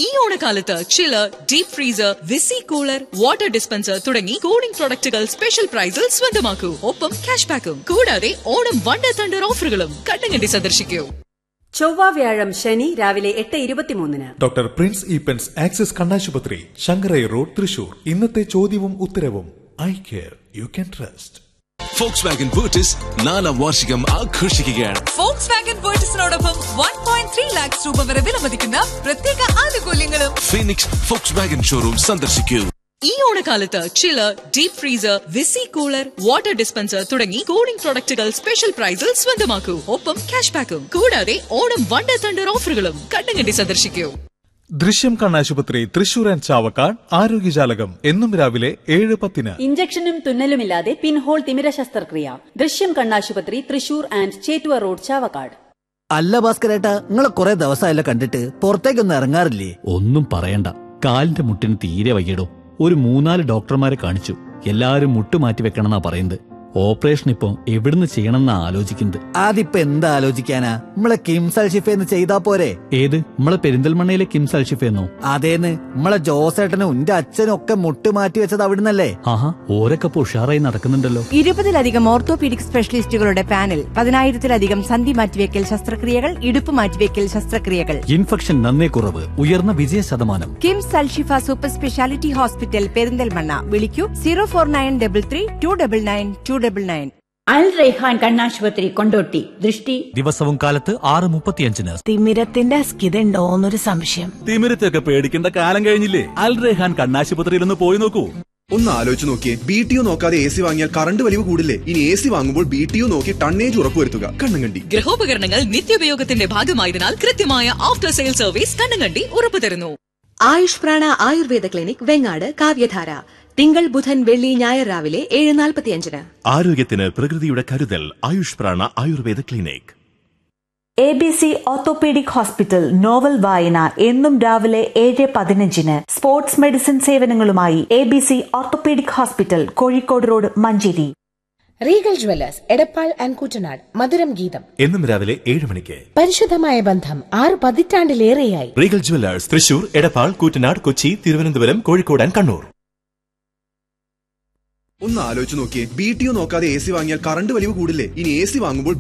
ഈ ഓണക്കാലത്ത് chiller deep freezer visi cooler water dispenser തുടങ്ങി കൂളിംഗ് പ്രൊഡക്റ്റുകൾ സ്പെഷ്യൽ പ്രൈസിൽ സ്വന്തമാക്കൂ ഒപ്പം ക്യാഷ് ബാക്കും കൂടാതെ ഓണം വണ്ടർ തണ്ടർ ഓഫറുകളും കണ്ണുകണ്ടി സന്ദർശിക്കൂ ചൊവ്വ വ്യാഴം ശനി രാവിലെ എട്ട് ഇരുപത്തിമൂന്നിന് ഡോക്ടർ പ്രിൻസ് ഈപ്പൻസ് ആക്സിസ് കണ്ണാശുപത്രി ശങ്കരൈ റോഡ് തൃശൂർ ഇന്നത്തെ ചോദ്യവും ഉത്തരവും I care you can trust Volkswagen ബൂട്ടിസ് നാലാം വാർഷികം ആഘോഷിക്കുകയാണ് ഫോക്സ് വാഗൻ പേർച്ചസിനോടൊപ്പം വൺ പോയിന്റ് ത്രീ ലാക്സ് രൂപ വരെ വിലമതിക്കുന്ന പ്രത്യേക ആനുകൂല്യങ്ങളും ഫീനിക്സ് ഫോക്സ് വാഗൻ ഷോറൂം സന്ദർശിക്കൂ ഈ ഓണക്കാലത്ത് chiller deep freezer visi cooler water dispenser തുടങ്ങി കൂളിംഗ് പ്രൊഡക്റ്റുകൾ സ്പെഷ്യൽ പ്രൈസിൽ സ്വന്തമാക്കൂ ഒപ്പം ക്യാഷ് ബാക്കും കൂടാതെ ഓണം വണ്ടർ തണ്ടർ ഓഫറുകളും കണ്ണുകണ്ടി സന്ദർശിക്കൂ ദൃശ്യം കണ്ണാശുപത്രി തൃശൂർ ആൻഡ് ചാവക്കാട് ആരോഗ്യജാലകം എന്നും രാവിലെ ഏഴ് പത്തിന് ഇഞ്ചക്ഷനും തുന്നലുമില്ലാതെ പിൻഹോൾ തിമിര ശസ്ത്രക്രിയ ദൃശ്യം കണ്ണാശുപത്രി തൃശൂർ ആൻഡ് ചേറ്റുവ റോഡ് ചാവക്കാട് അല്ല ഭാസ്കരേട്ടാ നിങ്ങളെ കുറെ ദിവസമായല്ലോ കണ്ടിട്ട് പുറത്തേക്കൊന്നും ഇറങ്ങാറില്ലേ ഒന്നും പറയണ്ട കാലിന്റെ മുട്ടിന് തീരെ വയ്യടോ ഒരു മൂന്നാല് ഡോക്ടർമാരെ കാണിച്ചു എല്ലാരും മുട്ട് മാറ്റി വെക്കണമെന്നാ പറയുന്നത് ഓപ്പറേഷൻ ഇപ്പൊ എവിടുന്ന് ചെയ്യണമെന്നാ ആലോചിക്കുന്നത് അതിപ്പോ എന്താ ആലോചിക്കാനാ നമ്മളെ കിംസൽ ഷിഫേന്ന് ചെയ്താ പോരെ ഏത് നമ്മളെ പെരിന്തൽമണ്ണയിലെ കിംസ് അൽഷിഫെന്നോ അതേന്ന് നമ്മളെ ജോസേട്ടനും എന്റെ അച്ഛനും ഒക്കെ മുട്ട് മാറ്റി വെച്ചത് അവിടുന്നല്ലേ ആഹാ ഓരൊക്കെ ഇപ്പൊ ഉഷാറായി നടക്കുന്നുണ്ടല്ലോ ഇരുപതിലധികം ഓർത്തോപീഡിക് സ്പെഷ്യലിസ്റ്റുകളുടെ പാനൽ പതിനായിരത്തിലധികം സന്ധി മാറ്റിവെക്കൽ ശസ്ത്രക്രിയകൾ ഇടുപ്പ് മാറ്റിവെക്കൽ ശസ്ത്രക്രിയകൾ ഇൻഫെക്ഷൻ നന്നേ കുറവ് ഉയർന്ന വിജയ ശതമാനം KIMS Alshifa super speciality hospital Perinthalmanna വിളിക്കൂ zero four nine double three two double nine two double nine Al Raihan കണ്ണാശുപത്രി കൊണ്ടോട്ടി ദൃഷ്ടി ദിവസവും കാലത്ത് ആറ് മുപ്പത്തിയഞ്ചിന് തിമിരത്തിന്റെ അസ്കിതണ്ടോന്നൊരു സംശയം തിമിരത്തൊക്കെ പേടിക്കേണ്ട കാലം കഴിഞ്ഞില്ലേ അൽ റെഹാൻ കണ്ണാശുപത്രിയിൽ ഒന്ന് പോയി നോക്കൂ ഒന്ന് ആലോചിച്ച് നോക്കിയേ ബി ടി യു നോക്കാതെ എ സി വാങ്ങിയാൽ കറണ്ട് വലിവ് കൂടില്ലേ ഇനി എ സി വാങ്ങുമ്പോൾ ബി ടി യു നോക്കി ടണ്ണേജ് ഉറപ്പുവരുത്തുക കണ്ണുകണ്ടി ഗൃഹോപകരണങ്ങൾ നിത്യോപയോഗത്തിന്റെ ഭാഗമായതിനാൽ കൃത്യമായ ആഫ്റ്റർ സെയിൽ സർവീസ് കണ്ണുകണ്ടി ഉറപ്പു തരുന്നു ആയുഷ് പ്രാണ ആയുർവേദ ക്ലിനിക് വെങ്ങാട് കാവ്യധാര തിങ്കൾ ബുധൻ വെള്ളി ഞായർ രാവിലെ ഏഴ് നാൽപ്പത്തിയഞ്ചിന് ആരോഗ്യത്തിന് പ്രകൃതിയുടെ കരുതൽ Ayush Prana Ayurveda clinic A B C orthopaedic hospital novel വായന എന്നും രാവിലെ ഏഴ് പതിനഞ്ചിന് സ്പോർട്സ് മെഡിസിൻ സേവനങ്ങളുമായി A B C orthopaedic hospital Kozhikode road Manjeri Regal Jewellers Edappal and Kuttanad Madhuram Geetham എന്നും രാവിലെ ഏഴ് മണിക്ക് പരിശുദ്ധമായ ബന്ധം ആറ് പതിറ്റാണ്ടിലേറെയായി Regal Jewellers Thrissur Edappal Koottanad Kochi Thiruvananthapuram Kozhikode and Kannur ഒന്ന് ആലോചിച്ച് നോക്കിയേ ബി ടി യു നോക്കാതെ എ സി വാങ്ങിയാൽ കറണ്ട് വലിവ് കൂടില്ലേ ഇനി എ സി വാങ്ങുമ്പോൾ